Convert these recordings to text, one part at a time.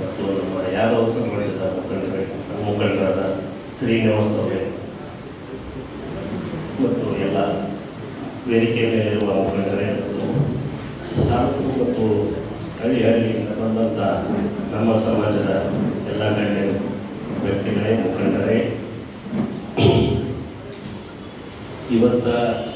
ಮತ್ತು ನಮ್ಮ ಯಾದವ ಸಮಾಜದ ಮುಖಂಡರೇ ಮುಖಂಡರಾದ ಶ್ರೀನಿವಾಸ್ ಅವರೇ ಮತ್ತು ಎಲ್ಲ ವೇದಿಕೆ ಮೇಲಿರುವ ಮುಖಂಡರೇ ಮತ್ತು ತಾಲೂಕು ಮತ್ತು ಹಳ್ಳಿ ಹಳ್ಳಿಯಿಂದ ಬಂದಂಥ ನಮ್ಮ ಸಮಾಜದ ಎಲ್ಲ ಗಣ್ಯರು ವ್ಯಕ್ತಿಗಳೇ ಮುಖಂಡರೇ ಇವತ್ತ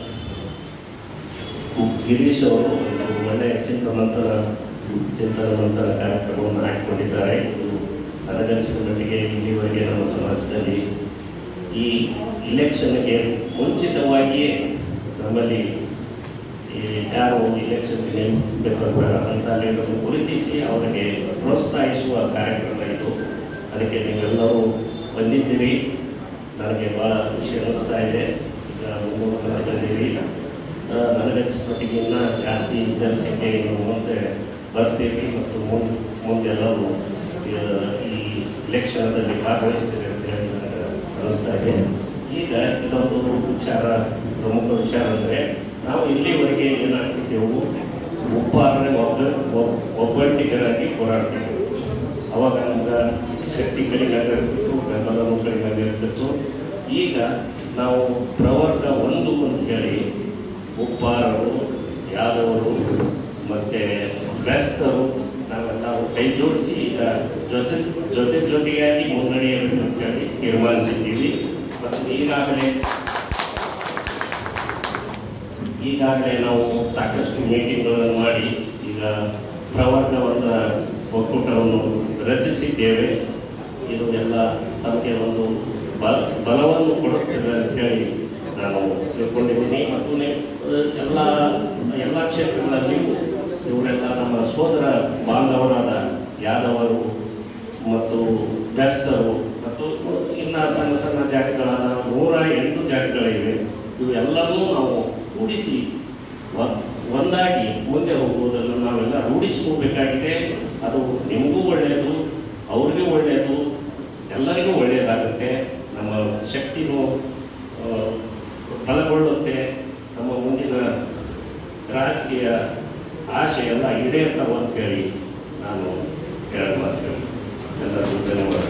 ಗಿರೀಶ್ ಅವರು ಒಂದು ಒಳ್ಳೆಯ ಚಿಂತನಂತರ ಚಿಂತನವಂತರ ಕಾರ್ಯಕ್ರಮವನ್ನು ಹಾಕಿಕೊಂಡಿದ್ದಾರೆ ಇದು ನನಗನ್ಸಿದ ಮಟ್ಟಿಗೆ ಇಲ್ಲಿವರೆಗೆ ನಮ್ಮ ಸಮಾಜದಲ್ಲಿ ಈ ಇಲೆಕ್ಷನ್ಗೆ ಮುಂಚಿತವಾಗಿಯೇ ನಮ್ಮಲ್ಲಿ ಈ ಯಾರು ಇಲೆಕ್ಷನ್ಗೆ ಬೇಕಾಗುವ ಅಂತ ಅದನ್ನು ಗುರುತಿಸಿ ಅವರಿಗೆ ಪ್ರೋತ್ಸಾಹಿಸುವ ಕಾರ್ಯಕ್ರಮ ಇದು ಅದಕ್ಕೆ ನೀವೆಲ್ಲರೂ ಬಂದಿದ್ದೀರಿ ನನಗೆ ಭಾಳ ಖುಷಿ ಅನ್ನಿಸ್ತಾ ಇದೆ ಈಗ ಮುನ್ನೂರು ಜನ ಬಂದಿರಿ ಆ, ನನಗನ್ಸಿದ ಮಟ್ಟಿಗೆ ಇನ್ನೂ ಜಾಸ್ತಿ ಜನಸಂಖ್ಯೆ ಇನ್ನು ಮುಂದೆ ಬರ್ತೀವಿ ಮತ್ತು ಮುಂದೆ ಮುಂದೆಲ್ಲರೂ ಆ, ಈ ಇಲೆಕ್ಷನ್ದಲ್ಲಿ ಭಾಗವಹಿಸ್ತೀವಿ ಅಂತ ಹೇಳಿ ನನಗೆ ಅನ್ನಿಸ್ತಾ ಇದೆ ಈಗ ಇನ್ನೊಂದು ವಿಚಾರ ಪ್ರಮುಖ ವಿಚಾರ ಅಂದರೆ ನಾವು ಇಲ್ಲಿವರೆಗೆ ಏನಾಗ್ತಿದ್ದೆವು ಉಪ್ಪಾರನೆ ಒಬ್ಬ ಒಬ್- ಒಬ್ಬಂಟಿಗರಾಗಿ ಹೋರಾಡ್ತಿದ್ದೆವು ಅವಾಗ ನಮ್ಗೆ ಶಕ್ತಿ ಕಡಿಮೆಯಾಗ ಇರ್ತಿತ್ತು ಬೆಂಬಲನೂ ಕಡಿಮೆಯಾಗ ಇರ್ತಿತ್ತು ಈಗ ನಾವು ಪ್ರವರ್ಗ ಒಂದು ಅಂತ ಹೇಳಿ ಉಪ್ಪಾರರು ಯಾದವರು ಮತ್ತು ಬೆಸ್ತರು ನಾವೆಲ್ಲ ಕೈ ಜೋಡಿಸಿ ಈಗ ಜೊತೆ ಜೊತೆ ಜೊತೆಯಾಗಿ ಮುನ್ನಡೆಯಬೇಕು ಅಂತ ಹೇಳಿ ತೀರ್ಮಾನಿಸಿದ್ದೀವಿ ಮತ್ತು ಈಗಾಗಲೇ ಈಗಾಗಲೇ ನಾವು ಸಾಕಷ್ಟು ಮೀಟಿಂಗ್ಗಳನ್ನು ಮಾಡಿ ಈಗ ಪ್ರವರ್ಗವನ್ನು ಒಕ್ಕೂಟವನ್ನು ರಚಿಸಿದ್ದೇವೆ ಇದು ಎಲ್ಲ ಅದಕ್ಕೆ ಒಂದು ಬಲ ಬಲವನ್ನು ಕೊಡುತ್ತದೆ ಅಂತ ಹೇಳಿ ನಾನು ತಿಳ್ಕೊಂಡಿದ್ದೀನಿ ಮತ್ತು ನೆ- ಎಲ್ಲ ಎಲ್ಲ ಕ್ಷೇತ್ರಗಳಲ್ಲಿಯೂ ಇವರೆಲ್ಲ ನಮ್ಮ ಸೋದರ ಬಾಂಧವರಾದ ಯಾದವರು ಮತ್ತು ಬೆಸ್ತರು ಮತ್ತು ಇನ್ನು ಸಣ್ಣ ಸಣ್ಣ ಜಾತಿಗಳಾದ ನೂರ ಎಂಟು ಜಾತಿಗಳಿವೆ ಇವೆಲ್ಲವೂ ನಾವು ಕೂಡಿಸಿ ಒ- ಒಂದಾಗಿ ಮುಂದೆ ಹೋಗುವುದನ್ನು ನಾವೆಲ್ಲ ರೂಢಿಸ್ಕೋಬೇಕಾಗಿದೆ ಅದು ನಿಮಗೂ ಒಳ್ಳೆಯದು ಅವ್ರಿಗೂ ಒಳ್ಳೆಯದು ಎಲ್ಲರಿಗೂ ಒಳ್ಳೆಯದಾಗುತ್ತೆ ನಮ್ಮ ಶಕ್ತಿನೂ ಆ, ಬಲಗೊಳ್ಳುತ್ತೆ ನಮ್ಮ ಮುಂದಿನ ರಾಜಕೀಯ ಆಶೆ ಎಲ್ಲ ಈಡೇರ್ತಾವ ಅಂತ ಹೇಳಿ ನಾನು ಹೇಳೋದು ಮಾತು ಎಲ್ಲರಿಗೂ ಧನ್ಯವಾದ